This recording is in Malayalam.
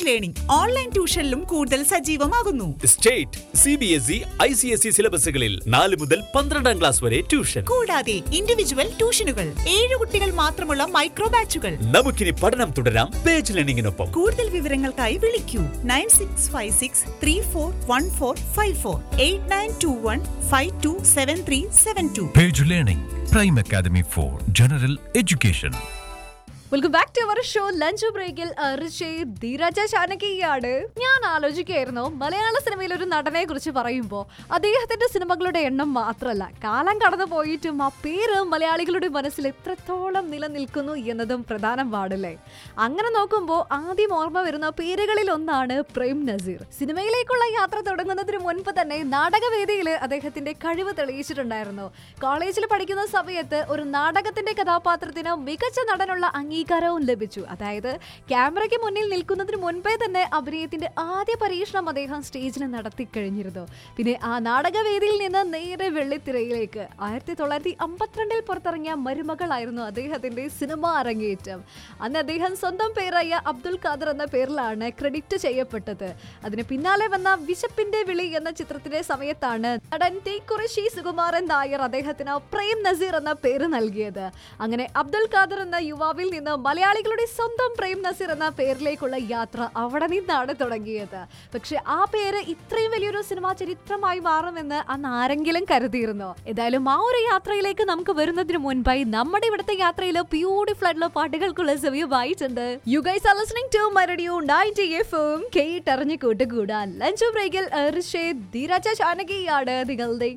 പേജ് ലേണിംഗ് ഓൺലൈൻ ട്യൂഷനിലും കൂടുതൽ സജീവമാകുന്നു state C B S E I C S E സിലബസുകളിൽ നാല് മുതൽ പന്ത്രണ്ടാം ക്ലാസ് വരെ ട്യൂഷൻ കൂടാതെ ഇൻഡിവിജ്വൽ ട്യൂഷനുകൾ ഏഴ് കുട്ടികൾ മാത്രമുള്ള മൈക്രോ ബാച്ചുകൾ നമുക്കിനി പഠനം തുടരാം പേജ് ലേണിംഗിനൊപ്പം കൂടുതൽ വിവരങ്ങൾക്കായി വിളിക്കൂ nine six five six three four one four five four eight nine two one five two seven three seven two Page Learning, Prime Academy for General Education. Welcome back to our show lunch ബ്രേക്കിൽ ധീരജ ചാനകിയാണ് ഞാൻ ആലോചിക്കുകയായിരുന്നു മലയാള സിനിമയിൽ ഒരു നടനെ കുറിച്ച് പറയുമ്പോൾ അദ്ദേഹത്തിന്റെ സിനിമകളുടെ എണ്ണം മാത്രമല്ല കാലം കടന്നു പോയിട്ടും ആ പേര് മലയാളികളുടെ മനസ്സിൽ എത്രത്തോളം നിലനിൽക്കുന്നു എന്നതും പ്രധാനം പാടില്ലേ അങ്ങനെ നോക്കുമ്പോൾ ആദ്യം ഓർമ്മ വരുന്ന പേരുകളിൽ ഒന്നാണ് പ്രേം നസീർ സിനിമയിലേക്കുള്ള യാത്ര തുടങ്ങുന്നതിന് മുൻപ് തന്നെ നാടകവേദിയിൽ അദ്ദേഹത്തിന്റെ കഴിവ് തെളിയിച്ചിട്ടുണ്ടായിരുന്നു കോളേജിൽ പഠിക്കുന്ന സമയത്ത് ഒരു നാടകത്തിന്റെ കഥാപാത്രത്തിന് മികച്ച നടനുള്ള അംഗീകാരവും ലഭിച്ചു അതായത് ക്യാമറയ്ക്ക് മുന്നിൽ നിൽക്കുന്നതിന് മുൻപേ തന്നെ അഭിനയത്തിന്റെ ആദ്യ പരീക്ഷണം അദ്ദേഹം സ്റ്റേജിൽ നടത്തി കഴിഞ്ഞിരുന്നു പിന്നെ ആ നാടകവേദിയിൽ നിന്ന് നേരെ വെള്ളിത്തിരയിലേക്ക് ആയിരത്തി തൊള്ളായിരത്തി അമ്പത്തിരണ്ടിൽ പുറത്തിറങ്ങിയ മരുമകളായിരുന്നു അദ്ദേഹത്തിന്റെ സിനിമ അരങ്ങേറ്റം അന്ന് അദ്ദേഹം സ്വന്തം പേരായ അബ്ദുൽ ഖാദർ എന്ന പേരിലാണ് ക്രെഡിറ്റ് ചെയ്യപ്പെട്ടത് അതിന് പിന്നാലെ വന്ന വിശപ്പിന്റെ വിളി എന്ന ചിത്രത്തിന്റെ സമയത്താണ് നടൻ ടി കുറശി സുകുമാരൻ നായർ അദ്ദേഹത്തിന് പ്രേം നസീർ എന്ന പേര് നൽകിയത് അങ്ങനെ അബ്ദുൽ ഖാദർ എന്ന യുവാവിൽ നിന്ന് മലയാളികളുടെ സ്വന്തം പ്രേം നസീർ എന്ന പേരിലേക്കുള്ള യാത്ര അവിടെ നിന്നാണ് തുടങ്ങിയത് പക്ഷെ ആ പേര് ഇത്രയും വലിയൊരു സിനിമാ ചരിത്രമായി മാറുമെന്ന് അന്ന് ആരെങ്കിലും കരുതിയിരുന്നോ ഏതായാലും ആ ഒരു യാത്രയിലേക്ക് നമുക്ക് വരുന്നതിന് മുൻപായി നമ്മുടെ ഇവിടുത്തെ യാത്രയിൽ ബ്യൂട്ടിഫുൾ ആയിട്ടുള്ള പാട്ടുകൾക്കുള്ള സമയമായിട്ടുണ്ട് you guys are listening to my radio 90 എഫും കേട്ടറിഞ്ഞ് കൂട്ടുകൂടാൻ ലഞ്ച് ബ്രേക്കിൽ ഋഷേ ധീരജ ചാനകിയാണ് നിങ്ങളുടെ